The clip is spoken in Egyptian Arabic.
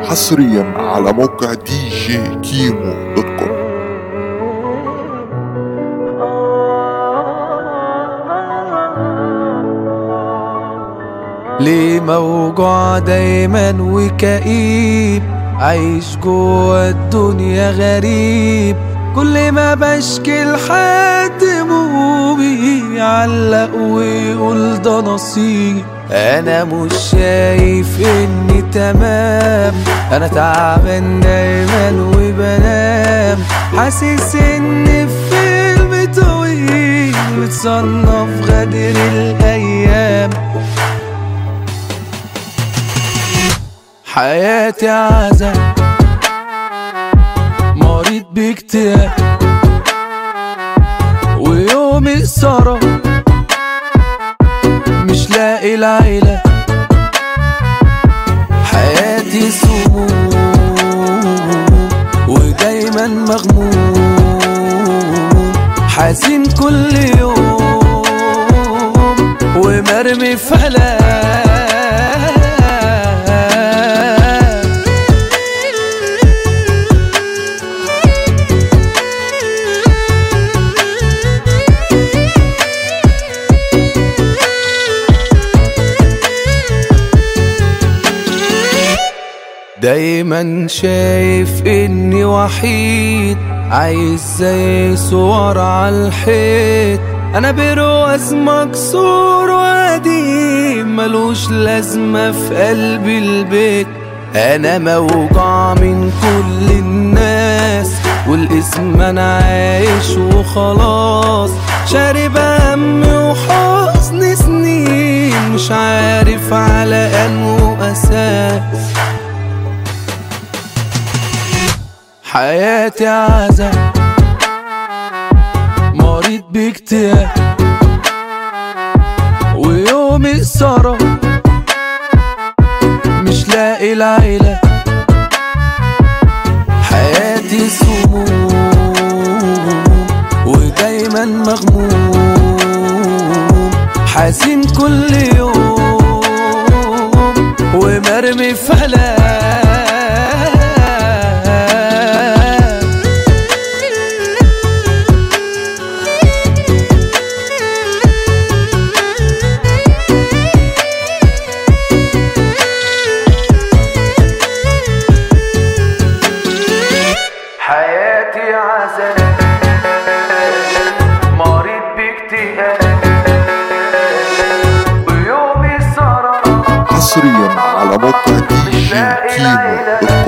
حصريا على موقع دي جي كيمو دوت كوم ليه موجوع دايما وكئيب عايش جوا الدنيا غريب كل ما بشكي لحد همومي يعلق ويقول ده نصيب انا مش شايف اني تمام انا تعبان دايما وبنام حاسس ان فيلم طويل متصنف غدر الايام حياتي عذاب مريض باكتئاب ويومي سهرة مش لاقي العيلة حياتي سموم ودايما مغموم حزين كل يوم ومرمي في هلاك دايما شايف اني وحيد عايز زي صور على الحيط انا برواز مكسور وقديم ملوش لازمة في قلب البيت انا موجوع من كل الناس والاسم انا عايش وخلاص شارب هم وحزن سنين مش عارف على انه اساس حياتي عذاب مريض باكتئاب ويومي سهرة مش لاقي العيلة حياتي سموم ودايما مغموم حزين كل يوم ومرمي في هلاك حياتي عذاب مريض باكتئاب ويومي سهران حصريا على موقع دي جي كيمو دوت كوم